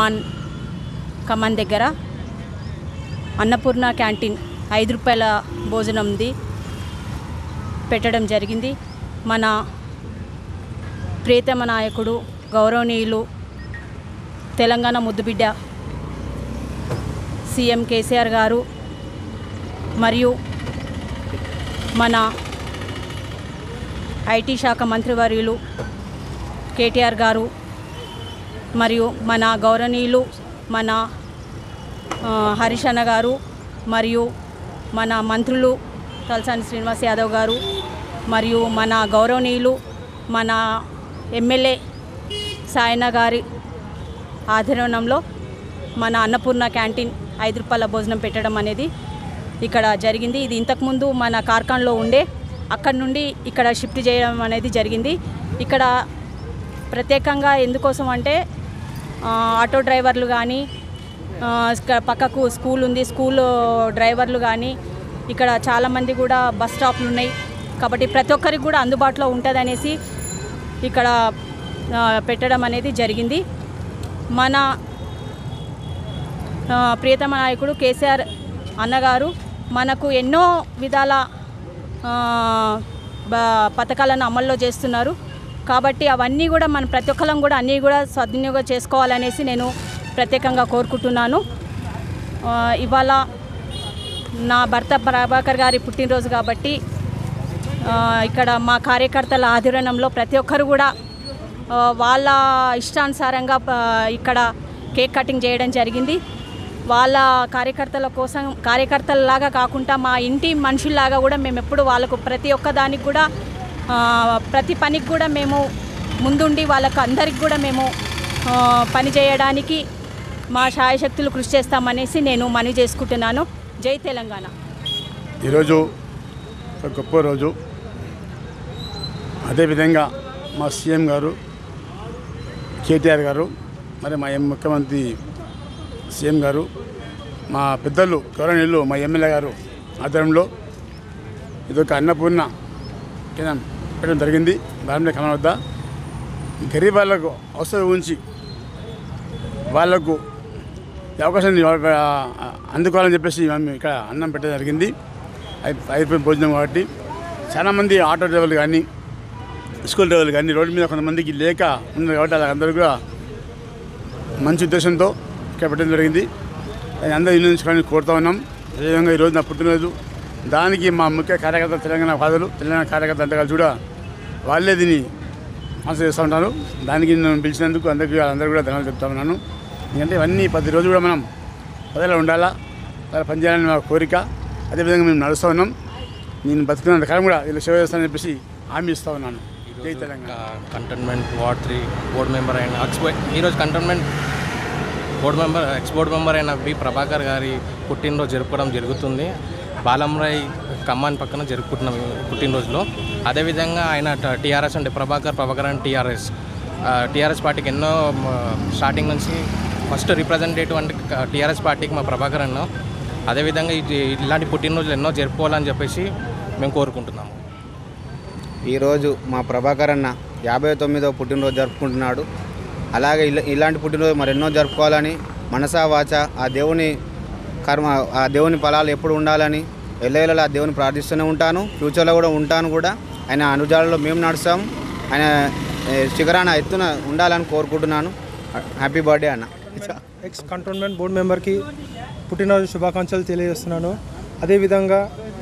కమాన్ కమాన్ దగ్గర అన్నపూర్ణ క్యాంటీన్ ఐదు రూపాయల భోజనంది పెట్టడం జరిగింది మన ప్రియతమ నాయకుడు గౌరవనీయులు తెలంగాణ ముద్దుబిడ్డ సీఎం కేసీఆర్ గారు మరియు మన ఐటీ శాఖ మంత్రివర్యులు కేటీఆర్ గారు మరియు మన గౌరవనీయులు మన ఆ, హరీష్ అన్న గారు మరియు మన మంత్రులు తలసాని శ్రీనివాస్ యాదవ్ గారు మరియు మన గౌరవనీయులు మన ఎమ్మెల్యే సాయన్న గారి ఆధ్వర్యంలో మన అన్నపూర్ణ క్యాంటీన్ ఐదు రూపాయల భోజనం పెట్టడం అనేది ఇక్కడ జరిగింది ఇది ఇంతకుముందు మన కార్ఖాన్లో ఉండే అక్కడ నుండి ఇక్కడ షిఫ్ట్ చేయడం అనేది జరిగింది ఇక్కడ ప్రత్యేకంగా ఎందుకోసం అంటే ఆ, ఆటో డ్రైవర్లు కానీ ఆ, ఇక్కడ పక్కకు స్కూల్ ఉంది స్కూల్ డ్రైవర్లు కానీ ఇక్కడ చాలామంది కూడా బస్ స్టాప్లు ఉన్నాయి కాబట్టి ప్రతి ఒక్కరికి కూడా అందుబాటులో ఉంటుంది అనేసి ఇక్కడ ఆ, పెట్టడం అనేది జరిగింది మన ఆ, ప్రియతమ నాయకుడు కేసీఆర్ అన్నగారు మనకు ఎన్నో విధాల ఆ, బ- పథకాలను అమల్లో చేస్తున్నారు కాబట్టి అవన్నీ కూడా మనం ప్రతి ఒక్కరం కూడా అన్నీ కూడా సద్వినియోగం చేసుకోవాలనేసి నేను ప్రత్యేకంగా కోరుకుంటున్నాను ఆ, ఇవాళ నా భర్త ప్రభాకర్ గారి పుట్టినరోజు కాబట్టి ఆ, ఇక్కడ మా కార్యకర్తల ఆధ్వర్యంలో ప్రతి ఒక్కరు కూడా ఆ, వాళ్ళ ఇష్టానుసారంగా ఆ, ఇక్కడ కేక్ కటింగ్ చేయడం జరిగింది వాళ్ళ కార్యకర్తల కోసం కార్యకర్తలలాగా కాకుండా మా ఇంటి మనుషుల్లాగా కూడా మేము ఎప్పుడు వాళ్ళకు ప్రతి ఒక్క దానికి కూడా ఆ, ప్రతి పనికి కూడా మేము ముందుండి వాళ్ళకు అందరికి కూడా మేము ఆ, పని చేయడానికి మా శాయశక్తులు కృషి చేస్తామనేసి నేను మనవి చేసుకుంటున్నాను జై తెలంగాణ ఈరోజు ఒక గొప్ప రోజు అదేవిధంగా మా సీఎం గారు కేటీఆర్ గారు మరి మా ఎం ముఖ్యమంత్రి సీఎం గారు మా పెద్దలు గౌరవనీయులు మా ఎమ్మెల్యే గారు ఆధ్వర్యంలో ఇదొక అన్నపూర్ణ కేంద్రం పెట్టడం జరిగింది దాని కమల వద్ద గరీబ్ వాళ్ళకు అవసరం ఉంచి వాళ్ళకు ఈ అవకాశాన్ని వాళ్ళ- అందుకోవాలని చెప్పేసి మేము ఇక్కడ అన్నం పెట్టడం జరిగింది ఐ- అయిపోయిన భోజనం కాబట్టి చాలామంది ఆటో డ్రైవర్లు కానీ స్కూల్ డ్రైవర్లు కానీ రోడ్డు మీద కొంతమందికి లేక ఉన్నారు కాబట్టి వాళ్ళందరూ కూడా మంచి ఉద్దేశంతో ఇక్కడ పెట్టడం జరిగింది అది అందరూ వినియోగించుకోవాలని కోరుతా ఉన్నాం అదేవిధంగా ఈరోజు నా పుట్టినరోజు దానికి మా ముఖ్య కార్యకర్త తెలంగాణ ఫాదరు తెలంగాణ కార్యకర్త అంతా కలిసి కూడా వాళ్ళే దీన్ని ఆన్సర్ చేస్తూ ఉంటారు దానికి నన్ను పిలిచినందుకు అందరికీ అందరూ కూడా ధన్యవాదాలు చెప్తా ఉన్నాను ఎందుకంటే ఇవన్నీ ప్రతి రోజు కూడా మనం ప్రజలు ఉండాలా అలా పనిచేయాలని మా కోరిక అదేవిధంగా మేము నడుస్తూ ఉన్నాం నేను బతుకున్నంత కాలం కూడా ఇలా సేవ చేస్తానని చెప్పేసి హామీ ఇస్తూ ఉన్నాను జై Telangana cantonment ward three board member అయిన ఎక్స్ ఈరోజు cantonment board member ex board member అయిన బి ప్రభాకర్ గారి పుట్టినరోజు జరుపుకోవడం జరుగుతుంది బాలంరాయ్ ఖమ్మాన్ పక్కన జరుపుకుంటున్నాం ఈ పుట్టినరోజులో అదేవిధంగా ఆయన ట- టీఆర్ఎస్ అంటే Prabhakar Prabhakar and TRS TRS పార్టీకి ఎన్నో మ, స్టార్టింగ్ నుంచి ఫస్ట్ రిప్రజెంటేటివ్ అంటే క- టీఆర్ఎస్ పార్టీకి మా ప్రభాకర్ అన్న అదేవిధంగా ఇది ఇలాంటి పుట్టినరోజులు ఎన్నో జరుపుకోవాలని చెప్పేసి మేము కోరుకుంటున్నాము ఈరోజు మా ప్రభాకర్ అన్న యాభై తొమ్మిదో పుట్టినరోజు జరుపుకుంటున్నాడు అలాగే ఇలా ఇలాంటి పుట్టినరోజు మరెన్నో జరుపుకోవాలని మనసా వాచ ఆ దేవుని కర్మ ఆ దేవుని ఫలాలు ఎప్పుడు ఉండాలని ఎల్లవేళలా ఆ దేవుని ప్రార్థిస్తూనే ఉంటాను ఫ్యూచర్లో కూడా ఉంటాను కూడా ఆయన అనుజాలలో మేము నడుస్తాం ఆయన ఏ, శిఖరాన ఎత్తున ఉండాలని కోరుకుంటున్నాను హ్యాపీ బర్త్డే అన్న ఎక్స్ కంటోన్మెంట్ బోర్డు మెంబర్కి పుట్టినరోజు శుభాకాంక్షలు తెలియజేస్తున్నాను అదేవిధంగా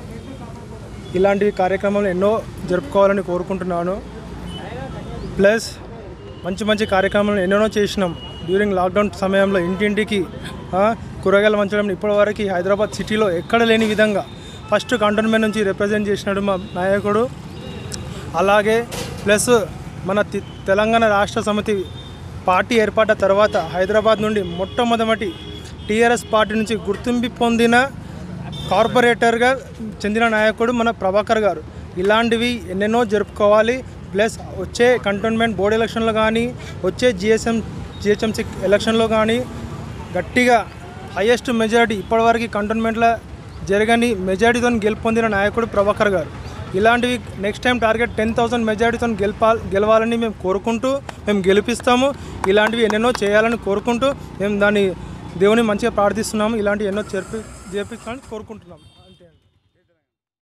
ఇలాంటి కార్యక్రమాలు ఎన్నో జరుపుకోవాలని కోరుకుంటున్నాను ప్లస్ మంచి మంచి కార్యక్రమాలు ఎన్నెన్నో చేసినాం డ్యూరింగ్ లాక్డౌన్ సమయంలో ఇంటింటికి ఆ, కూరగాయలు పంచడం ఇప్పటివరకు హైదరాబాద్ సిటీలో ఎక్కడ లేని విధంగా ఫస్ట్ కంటోన్మెంట్ నుంచి రిప్రజెంట్ చేసినాడు మా నాయకుడు అలాగే ప్లస్ మన తి- తెలంగాణ రాష్ట్ర సమితి పార్టీ ఏర్పడ్డ తర్వాత హైదరాబాద్ నుండి మొట్టమొదటి టీఆర్ఎస్ పార్టీ నుంచి గుర్తింపు పొందిన కార్పొరేటర్గా చెందిన నాయకుడు మన ప్రభాకర్ గారు ఇలాంటివి ఎన్నెన్నో జరుపుకోవాలి ప్లస్ వచ్చే కంటోన్మెంట్ బోర్డు ఎలక్షన్లో కానీ వచ్చే జిఎస్ఎం జిహెచ్ఎంసీ ఎలక్షన్లో కానీ గట్టిగా హయ్యెస్ట్ మెజారిటీ ఇప్పటివరకు కంటోన్మెంట్లో జరగని మెజారిటీతో గెలుపొందిన నాయకుడు ప్రభాకర్ గారు ఇలాంటివి next time target ten thousand మెజారిటీతో గెలపాలి గెలవాలని మేము కోరుకుంటూ మేము గెలిపిస్తాము ఇలాంటివి ఎన్నెన్నో చేయాలని కోరుకుంటూ మేము దాన్ని దేవుని మంచిగా ప్రార్థిస్తున్నాము ఇలాంటివి ఎన్నో చేర్పి చేర్పించాలని కోరుకుంటున్నాము